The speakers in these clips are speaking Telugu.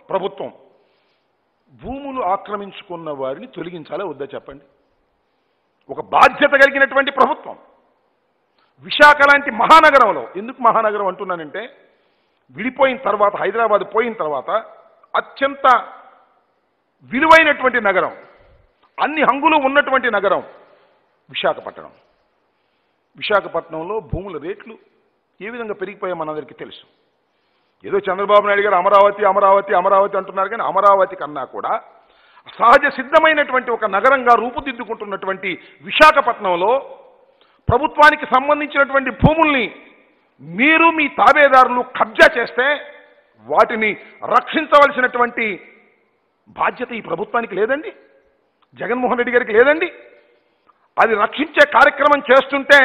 ప్రభుత్వం భూములు ఆక్రమించుకున్న వారిని తొలగించాలా వద్దా చెప్పండి ఒక బాధ్యత కలిగినటువంటి ప్రభుత్వం విశాఖ లాంటి మహానగరంలో ఎందుకు మహానగరం అంటున్నానంటే విడిపోయిన తర్వాత హైదరాబాద్ పోయిన తర్వాత అత్యంత విలువైనటువంటి నగరం అన్ని హంగులు ఉన్నటువంటి నగరం విశాఖపట్నం విశాఖపట్నంలో భూముల రేట్లు ఏ విధంగా పెరిగిపోయాయో మనందరికీ తెలుసు ఏదో చంద్రబాబు నాయుడు గారు అమరావతి అమరావతి అమరావతి అంటున్నారు కానీ అమరావతి కన్నా కూడా సహజ సిద్ధమైనటువంటి ఒక నగరంగా రూపుదిద్దుకుంటున్నటువంటి విశాఖపట్నంలో ప్రభుత్వానికి సంబంధించినటువంటి భూముల్ని మీరు మీ తాబేదారులు కబ్జా చేస్తే వాటిని రక్షించవలసినటువంటి బాధ్యత ఈ ప్రభుత్వానికి లేదండి జగన్మోహన్ రెడ్డి గారికి లేదండి అది రక్షించే కార్యక్రమం చేస్తుంటే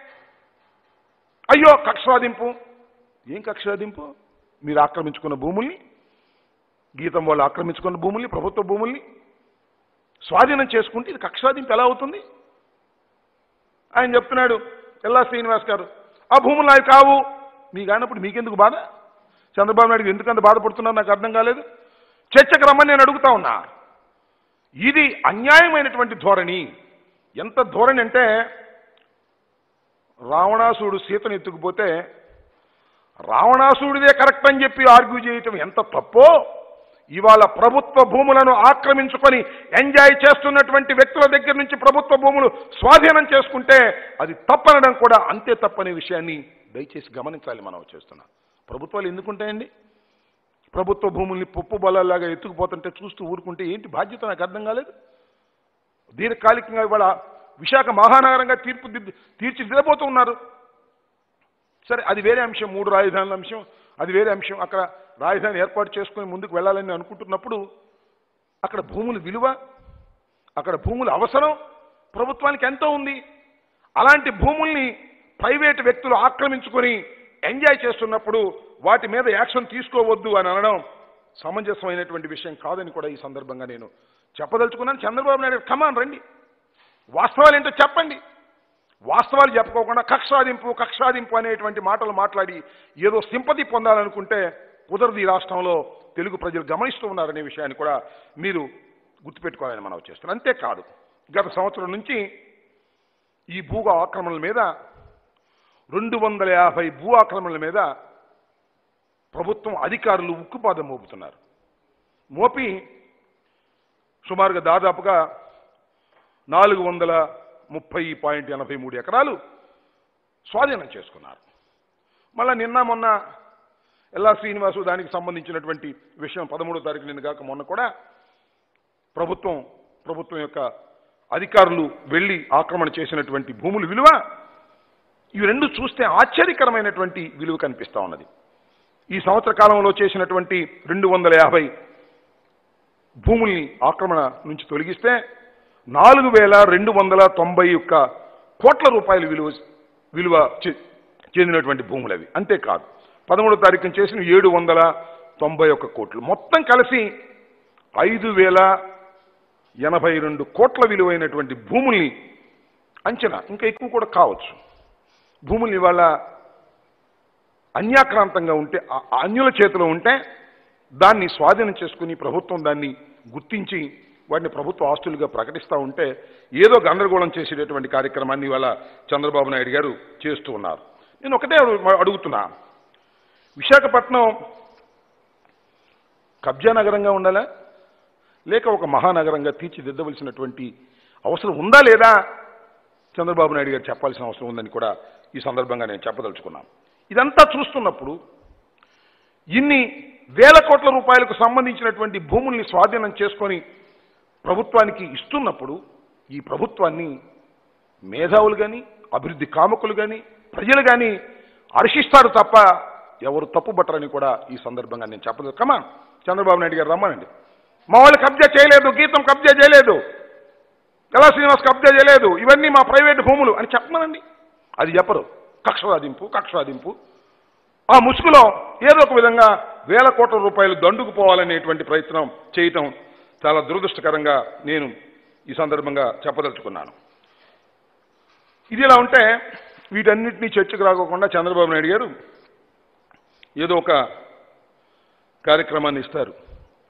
అయ్యో కక్ష సాధింపు ఏం కక్ష సాధింపు మీరు ఆక్రమించుకున్న భూముల్ని గీతం వాళ్ళు ఆక్రమించుకున్న భూముల్ని ప్రభుత్వ భూముల్ని స్వాధీనం చేసుకుంటే ఇది కక్ష సాధింపు ఎలా అవుతుంది ఆయన చెప్తున్నాడు ఎల్లా శ్రీనివాస్ గారు ఆ భూములు నావి కావు మీ కానప్పుడు మీకెందుకు బాధ చంద్రబాబు నాయుడు ఎందుకంత బాధపడుతున్నారు నాకు అర్థం కాలేదు చర్చకు రమ్మని నేను అడుగుతా ఉన్నా ఇది అన్యాయమైనటువంటి ధోరణి ఎంత ధోరణి అంటే రావణాసుడు సీతను ఎత్తుకుపోతే రావణాసుడిదే కరెక్ట్ అని చెప్పి ఆర్గ్యూ చేయటం ఎంత తప్పో ఇవాళ ప్రభుత్వ భూములను ఆక్రమించుకొని ఎంజాయ్ చేస్తున్నటువంటి వ్యక్తుల దగ్గర నుంచి ప్రభుత్వ భూములు స్వాధీనం చేసుకుంటే అది తప్పనడం కూడా అంతే తప్పనే విషయాన్ని దయచేసి గమనించాలి మనం చేస్తున్నాం ప్రభుత్వాలు ఎందుకుంటాయండి ప్రభుత్వ భూముల్ని పప్పు బలాల్లాగా ఎత్తుకుపోతుంటే చూస్తూ ఊరుకుంటే ఏంటి బాధ్యత నాకు అర్థం కాలేదు దీర్ఘకాలికంగా ఇవాళ విశాఖ మహానగరంగా తీర్పు దిద్దు తీర్చిదిద్దబోతూ ఉన్నారు సరే అది వేరే అంశం మూడు రాజధానుల అంశం అది వేరే అంశం అక్కడ రాజధాని ఏర్పాటు చేసుకొని ముందుకు వెళ్ళాలని అనుకుంటున్నప్పుడు అక్కడ భూముల విలువ అక్కడ భూముల అవసరం ప్రభుత్వానికి ఎంతో ఉంది అలాంటి భూముల్ని ప్రైవేటు వ్యక్తులు ఆక్రమించుకొని ఎంజాయ్ చేస్తున్నప్పుడు వాటి మీద యాక్షన్ తీసుకోవద్దు అని అనడం సమంజసమైనటువంటి విషయం కాదని కూడా ఈ సందర్భంగా నేను చెప్పదలుచుకున్నాను చంద్రబాబు నాయుడు కమాన్ రండి వాస్తవాలు ఏంటో చెప్పండి వాస్తవాలు చెప్పుకోకుండా కక్షాదింపు కక్షాదింపు అనేటువంటి మాటలు మాట్లాడి ఏదో సింపతి పొందాలనుకుంటే కుదరదు ఈ రాష్ట్రంలో తెలుగు ప్రజలు గమనిస్తూ ఉన్నారనే విషయాన్ని కూడా మీరు గుర్తుపెట్టుకోవాలని మనం చేస్తున్నాం అంతేకాదు గత సంవత్సరం నుంచి ఈ భూ ఆక్రమణల మీద రెండు వందల యాభై భూ ఆక్రమణల మీద ప్రభుత్వం అధికారులు ఉక్కుపాదం మోపుతున్నారు మోపి సుమారుగా దాదాపుగా నాలుగు వందల ముప్పై పాయింట్ ఎనభై మూడు ఎకరాలు స్వాధీనం చేసుకున్నారు మళ్ళా నిన్న మొన్న ఎల్లా శ్రీనివాసు దానికి సంబంధించినటువంటి విషయం పదమూడో తారీఖు నిన్న కాక మొన్న కూడా ప్రభుత్వం ప్రభుత్వం యొక్క అధికారులు వెళ్ళి ఆక్రమణ చేసినటువంటి భూముల విలువ ఇవి రెండు చూస్తే ఆశ్చర్యకరమైనటువంటి విలువ కనిపిస్తా ఉన్నది ఈ సంవత్సర కాలంలో చేసినటువంటి రెండు వందల యాభై భూముల్ని ఆక్రమణ నుంచి తొలగిస్తే నాలుగు వేల రెండు వందల తొంభై ఒక్క కోట్ల రూపాయల విలువ విలువ చె- చెందినటువంటి భూములు అవి అంతేకాదు పదమూడో తారీఖున చేసిన ఏడు వందల తొంభై ఒక్క కోట్లు మొత్తం కలిసి ఐదు వేల ఎనభై రెండు కోట్ల విలువైనటువంటి భూముల్ని అంచనా ఇంకా ఎక్కువ కూడా కావచ్చు భూముల్ని ఇవాళ అన్యాక్రాంతంగా ఉంటే ఆ- ఆ అన్యుల చేతిలో ఉంటే దాన్ని స్వాధీనం చేసుకుని ప్రభుత్వం దాన్ని గుర్తించి వాటిని ప్రభుత్వ ఆస్తులుగా ప్రకటిస్తూ ఉంటే ఏదో గందరగోళం చేసేటటువంటి కార్యక్రమాన్ని ఇవాళ చంద్రబాబు నాయుడు గారు చేస్తూ ఉన్నారు నేను ఒకటే అడుగు- అడుగుతున్నా విశాఖపట్నం కబ్జా నగరంగా ఉండాలా లేక ఒక మహానగరంగా తీర్చిదిద్దవలసినటువంటి అవసరం ఉందా లేదా చంద్రబాబు నాయుడు గారు చెప్పాల్సిన అవసరం ఉందని కూడా ఈ సందర్భంగా నేను చెప్పదలుచుకున్నాను ఇదంతా చూస్తున్నప్పుడు ఇన్ని వేల కోట్ల రూపాయలకు సంబంధించినటువంటి భూముల్ని స్వాధీనం చేసుకొని ప్రభుత్వానికి ఇస్తున్నప్పుడు ఈ ప్రభుత్వాన్ని మేధావులు కానీ అభివృద్ధి కామకులు కానీ ప్రజలు కానీ హర్షిస్తారు తప్ప ఎవరు తప్పుబట్టరని కూడా ఈ సందర్భంగా నేను చెప్పదు కమా చంద్రబాబు నాయుడు గారు రమ్మనండి మా వాళ్ళు కబ్జా చేయలేదు గీతం కబ్జా చేయలేదు కళా శ్రీనివాస్ కబ్జా చేయలేదు ఇవన్నీ మా ప్రైవేట్ భూములు అని చెప్పమనండి అది చెప్పరు కక్ష సాధింపు కక్ష సాధింపు ఆ ముసుగులో ఏదో ఒక విధంగా వేల కోట్ల రూపాయలు దండుకుపోవాలనేటువంటి ప్రయత్నం చేయటం చాలా దురదృష్టకరంగా నేను ఈ సందర్భంగా చెప్పదలుచుకున్నాను ఇది ఇలా ఉంటే వీటన్నిటినీ చర్చకు రాకోకుండా చంద్రబాబు నాయుడు గారు ఏదో ఒక కార్యక్రమాన్ని ఇస్తారు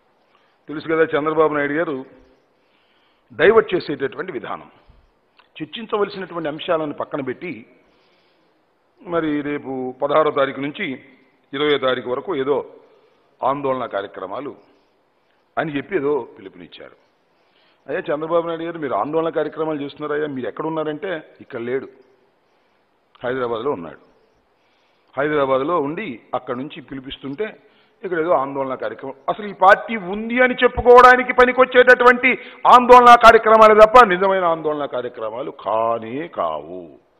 తెలుసు కదా చంద్రబాబు నాయుడు గారు డైవర్ట్ చేసేటటువంటి విధానం చర్చించవలసినటువంటి అంశాలను పక్కన పెట్టి మరి రేపు పదహారో తారీఖు నుంచి ఇరవై తారీఖు వరకు ఏదో ఆందోళన కార్యక్రమాలు అని చెప్పి ఏదో పిలుపునిచ్చారు అయ్యా చంద్రబాబు నాయుడు గారు మీరు ఆందోళన కార్యక్రమాలు చేస్తున్నారయ్యా మీరు ఎక్కడ ఉన్నారంటే ఇక్కడ లేడు హైదరాబాద్లో ఉన్నాడు హైదరాబాద్లో ఉండి అక్కడ నుంచి పిలిపిస్తుంటే ఇక్కడ ఏదో ఆందోళన కార్యక్రమం అసలు ఈ పార్టీ ఉంది అని చెప్పుకోవడానికి పనికొచ్చేటటువంటి ఆందోళన కార్యక్రమాలు తప్ప నిజమైన ఆందోళన కార్యక్రమాలు కానే కావు